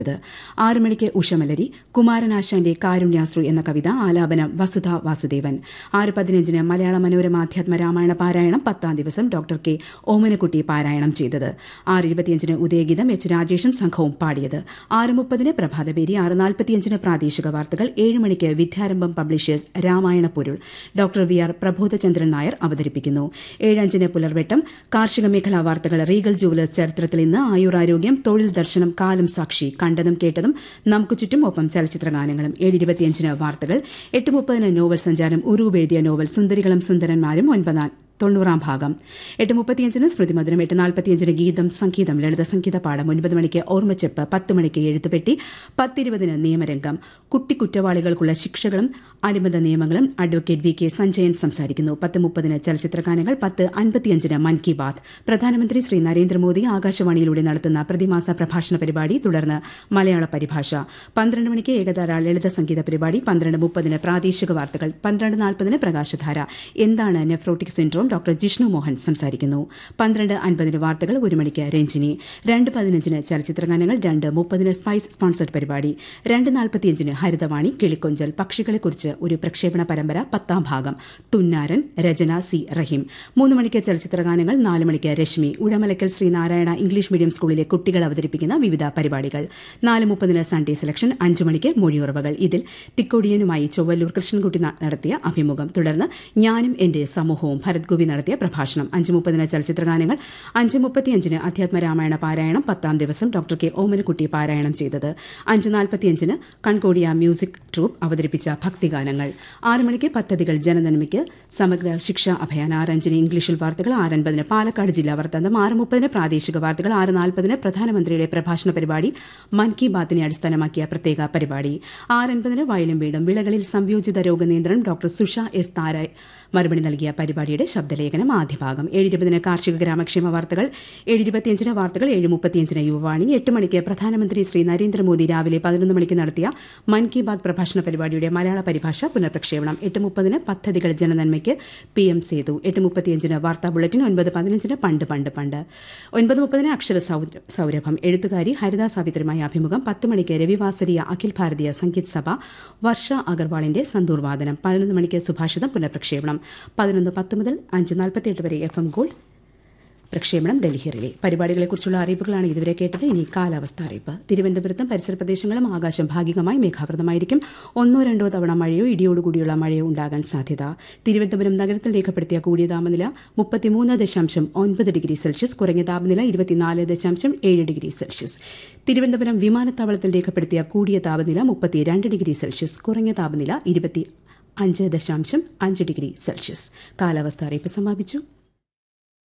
ആറ് മണിക്ക് ഉഷമലരി കുമാരനാശാന്റെ കാരുണ്യാശ്രു എന്ന കവിത ആലാപനം വസുധ വാസുദേവൻ ആറ് പതിനഞ്ചിന് മലയാള മനോരമ അധ്യാത്മ രാമായണ പാരായണം പത്താം ദിവസം ഡോക്ടർ കെ ഓമനക്കുട്ടി പാരായണം ചെയ്തത് ആറ് ഇരുപത്തിയഞ്ചിന് ഉദയഗീതം എച്ച് രാജേഷും സംഘവും പാടിയത് ആറ് മുപ്പതിന് പ്രഭാതപേരി ആറ് നാൽപ്പത്തിയഞ്ചിന് പ്രാദേശിക വാർത്തകൾ ഏഴ് മണിക്ക് വിദ്യാരംഭം പബ്ലിഷേഴ്സ് രാമായണ പൊരുൾ doctor V R Prabodhachandran Nair അവതരിപ്പിക്കുന്നു ഏഴഞ്ചിന് പുലർവെട്ടം കാർഷിക മേഖലാ വാർത്തകൾ റീഗൽ ജുവലേഴ്സ് ചരിത്രത്തിൽ ഇന്ന് ആയുരാരോഗ്യം തൊഴിൽ ദർശനം കാലം സാക്ഷി കണ്ടതും കേട്ടതും നമുക്ക് ചുറ്റും ഒപ്പം ചലച്ചിത്ര ഗാനങ്ങളും ഏഴ് ഇരുപത്തിയഞ്ചിന് വാർത്തകൾ എട്ട് മുപ്പതിന് നോവൽ സഞ്ചാരം ഉറൂബ് എഴുതിയ നോവൽ സുന്ദരികളും സുന്ദരന്മാരും ഒൻപതാം തൊണ്ണൂറാം ഭാഗം എട്ട് മുപ്പത്തിയഞ്ചിന് സ്മൃതി മധുരം എട്ട് നാൽപ്പത്തിയഞ്ചിന് ഗീതം സംഗീതം ലളിത സംഗീത പാഠം ഒൻപത് മണിക്ക് ഓർമ്മച്ചെപ്പ് പത്ത് മണിക്ക് എഴുത്തുപെട്ടി പത്തിരുപതിന് നിയമരംഗം കുട്ടി കുറ്റവാളികൾക്കുള്ള ശിക്ഷകളും അനുബന്ധ നിയമങ്ങളും അഡ്വക്കേറ്റ് വി കെ സഞ്ജയൻ സംസാരിക്കുന്നു പത്ത് മുപ്പതിന് ചലച്ചിത്രഗാനങ്ങൾ പത്ത് അൻപത്തിയഞ്ചിന് മൻ കി ബാത് പ്രധാനമന്ത്രി ശ്രീ നരേന്ദ്രമോദി ആകാശവാണിയിലൂടെ നടത്തുന്ന പ്രതിമാസ പ്രഭാഷണ പരിപാടി തുടർന്ന് മലയാള പരിഭാഷ പന്ത്രണ്ട് മണിക്ക് ഏകതാര ലളിത സംഗീത പരിപാടി പന്ത്രണ്ട് മുപ്പതിന് പ്രാദേശിക വാർത്തകൾ പന്ത്രണ്ട് നാൽപ്പതിന് പ്രകാശധാര എന്താണ് nephrotic syndrome doctor Jishnu Mohan സംസാരിക്കുന്നു പന്ത്രണ്ട് അൻപതിന് വാർത്തകൾ ഒരു മണിക്ക് രഞ്ജിനി രണ്ട് പതിനഞ്ചിന് ചലച്ചിത്രഗാനങ്ങൾ രണ്ട് മുപ്പതിന് സ്പൈസ് സ്പോൺസർഡ് പരിപാടി രണ്ട് നാൽപ്പത്തിയഞ്ചിന് ഹരിതവാണി കിളിക്കൊഞ്ചൽ പക്ഷികളെക്കുറിച്ച് ഒരു പ്രക്ഷേപണ പരമ്പര പത്താം ഭാഗം തുന്നാരൻ രചന സി റഹീം മൂന്ന് മണിക്ക് ചലച്ചിത്രഗാനങ്ങൾ നാല് മണിക്ക് രശ്മി ഉഴമലക്കൽ ശ്രീനാരായണ ഇംഗ്ലീഷ് മീഡിയം സ്കൂളിലെ കുട്ടികൾ അവതരിപ്പിക്കുന്ന വിവിധ പരിപാടികൾ നാല് മുപ്പതിന് സൺഡേ സെലക്ഷൻ അഞ്ച് മണിക്ക് മൊഴിയുറവകൾ ഇതിൽ തിക്കൊടിയനുമായി ചൊവ്വല്ലൂർ കൃഷ്ണൻകുട്ടി നടത്തിയ അഭിമുഖം തുടർന്ന് ഞാനും എന്റെ സമൂഹവും ഭരത് ഗോപി നടത്തിയ പ്രഭാഷണം അഞ്ച് മുപ്പതിന് ചലച്ചിത്രഗാനങ്ങൾ അഞ്ച് മുപ്പത്തിയഞ്ചിന് അധ്യാത്മ രാമായണ പാരായണം പത്താം ദിവസം ഡോക്ടർ കെ ഓമനക്കുട്ടി പാരായണം ചെയ്തത് അഞ്ച് നാൽപ്പത്തിയഞ്ചിന് കൺകോടിയ മ്യൂസിക് ട്രൂപ്പ് അവതരിപ്പിച്ച ഭക്തിഗാനങ്ങൾ ആറ് മണിക്ക് പദ്ധതികൾ ജനനന്മയ്ക്ക് സമഗ്ര ശിക്ഷാ അഭയാൻ ആറ് അഞ്ചിന് ഇംഗ്ലീഷിൽ വാർത്തകൾ ആറ് അൻപതിന് പാലക്കാട് ജില്ലാ വൃത്താന്തം ആറ് മുപ്പതിന് പ്രാദേശിക വാർത്തകൾ ആറ് നാൽപ്പതിന് പ്രധാനമന്ത്രിയുടെ പ്രഭാഷണ പരിപാടി മൻ കി ബാത്തിനെ അടിസ്ഥാനമാക്കിയ പ്രത്യേക പരിപാടി ആറ് അൻപതിന് വയലും വീടും വിളകളിൽ സംയോജിത രോഗനിയന്ത്രണം ഡോക്ടർ സുഷ എസ് താര മറുപടി നൽകിയ പരിപാടിയുടെ ശബ്ദലേഖനം ആദ്യഭാഗം ഏഴിരുപതിന് കാർഷിക ഗ്രാമക്ഷേമ വാർത്തകൾ ഏഴിരുപത്തിയഞ്ചിന് വാർത്തകൾ ഏഴ് മുപ്പത്തിയഞ്ചിന് യുവവാണി എട്ട് മണിക്ക് പ്രധാനമന്ത്രി ശ്രീ നരേന്ദ്രമോദി രാവിലെ പതിനൊന്ന് മണിക്ക് നടത്തിയ മൻ കി ബാത് പ്രഭാഷണ പരിപാടിയുടെ മലയാള പരിഭാഷ പുനഃപ്രക്ഷേപണം എട്ട് മുപ്പതിന് പദ്ധതികൾ ജനനന്മയ്ക്ക് പി എം സേതു എട്ട് മുപ്പത്തിയഞ്ചിന് വാർത്താ ബുള്ളറ്റിൻ ഒൻപത് പതിനഞ്ചിന് പണ്ട് പണ്ട് പണ്ട് ഒൻപത് മുപ്പതിന് അക്ഷര സൗരഭം എഴുത്തുകാരി ഹരിത സാവിത്രിയുമായി അഭിമുഖം പത്ത് മണിക്ക് രവിവാസരിയ അഖിൽ ഭാരതീയ സംഗീത് സഭ വർഷ അഗർവാളിന്റെ സന്തൂർ വാദനം പതിനൊന്ന് മണിക്ക് സുഭാഷിതം പുനഃപ്രക്ഷേപണം പതിനൊന്ന് പത്ത് മുതൽ അഞ്ച് നാൽപ്പത്തിയെട്ട് വരെ എഫ് എം ഗോൾഡ് പ്രക്ഷേപണം ഡൽഹി റിലേ പരിപാടികളെക്കുറിച്ചുള്ള അറിയിപ്പുകളാണ് ഇതുവരെ കേട്ടത് ഇനി കാലാവസ്ഥ അറിയിപ്പ് തിരുവനന്തപുരത്തും പരിസര പ്രദേശങ്ങളും ആകാശം ഭാഗികമായി മേഘാവൃതമായിരിക്കും ഒന്നോ രണ്ടോ തവണ മഴയോ ഇടിയോടുകൂടിയുള്ള മഴയോ ഉണ്ടാകാൻ സാധ്യത തിരുവനന്തപുരം നഗരത്തിൽ രേഖപ്പെടുത്തിയ കൂടിയ താപനില മുപ്പത്തിമൂന്ന് ദശാംശം ഒൻപത് ഡിഗ്രി സെൽഷ്യസ് കുറഞ്ഞ താപനില ഇരുപത്തിനാല് ദശാംശം ഏഴ് ഡിഗ്രി സെൽഷ്യസ് തിരുവനന്തപുരം വിമാനത്താവളത്തിൽ രേഖപ്പെടുത്തിയ കൂടിയ താപനില മുപ്പത്തിരണ്ട് ഡിഗ്രി സെൽഷ്യസ് കുറഞ്ഞ താപനില ഇരുപത്തി അഞ്ച് ദശാംശം അഞ്ച് ഡിഗ്രി സെൽഷ്യസ് കാലാവസ്ഥ അറിയിപ്പ് സമാപിച്ചു